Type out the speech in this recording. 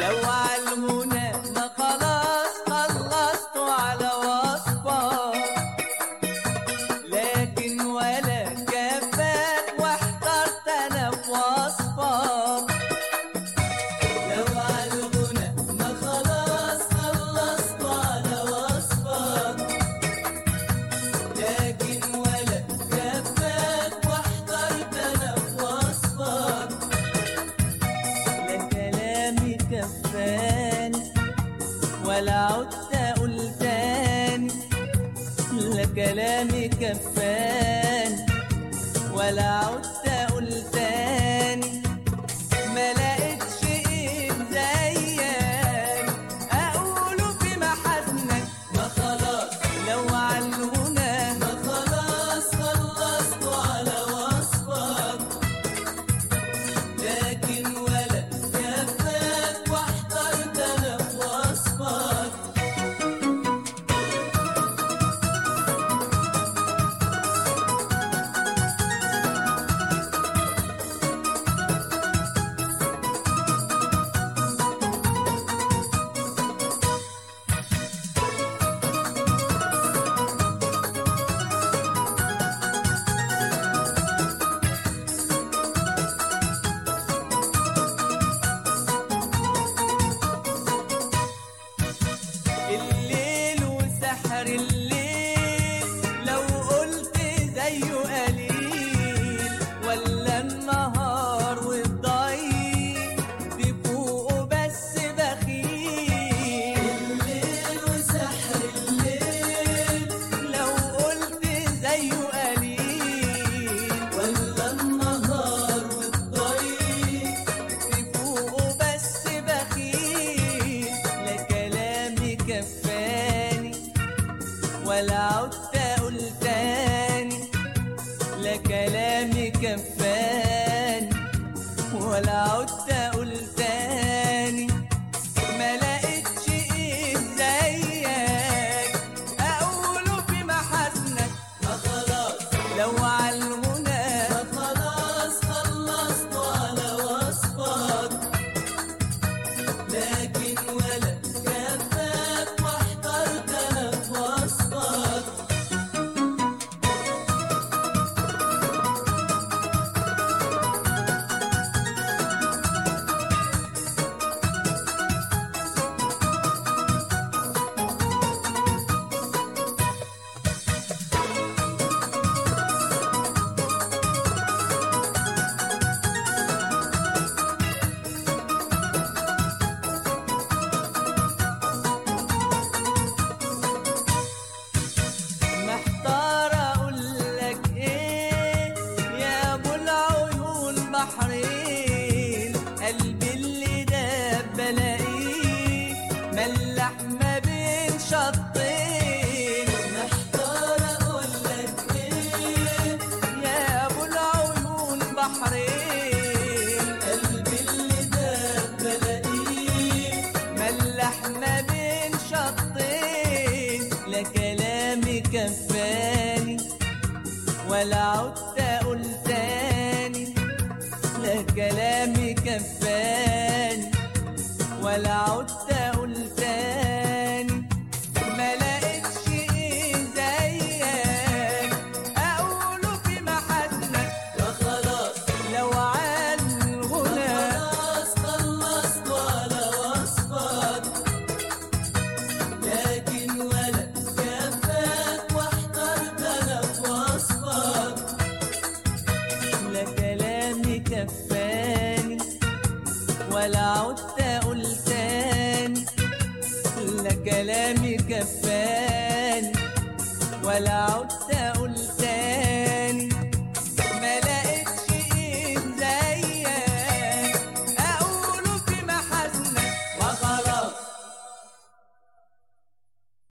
لو علمونا ما خلاص خلصت على وصفة لكن ولا كفاك واحترت انا في وصفة لو علمونا ما خلاص خلصت على وصفة لكن ولا كفاك واحترت انا في وصفك لا كلامي كفاني ولا عدت اقول تاني لا كلامي كفاني ولا عدت اقول تاني ما لقيتش ايه زيك اقوله في محاسنك ما خلاص لو علونا ما خلاص خلصت على وصفك لكن ولا كفاك واحترت انا في وصفك الليل وسحر الليل لو قلت زيه قليل ولا النهار والضيق بفوقه بس بخيل الليل وسحر الليل لو قلت زيه قليل ولا النهار والضيق بفوقه بس بخيل لا كلامي كفاني ولا عدت اقول تاني لا كلامي كفاني ولا عدت اقول تاني ما لقيتش ايه زيك اقوله في محاسنك ما خلاص لو علمونا ما خلاص خلصت على وصفك لكن ولا كفاك واحترت انا في وصفك محتار اقول لك ايه يا ابو العيون بحرين قلبي اللي داب بلاقيه ملح ما بين شطين محتار اقول لك ايه يا ابو العيون بحرين قلبي اللي داب بلاقيه ملح ما بين شطين لا كلامي كفاني ولا عدت اقول تاني لا كلامي كفاني ولا عدت اقول تاني ما لقيتش ايه زيك اقوله في محاسنك وخلاص لو عال الغنى خلاص خلصت على وصفك لكن ولا كفاك واحترت انا في وصفك لا كلامي كفاني ولا عدت اقول تاني لا كلامي كفاني ولا عدت اقول تاني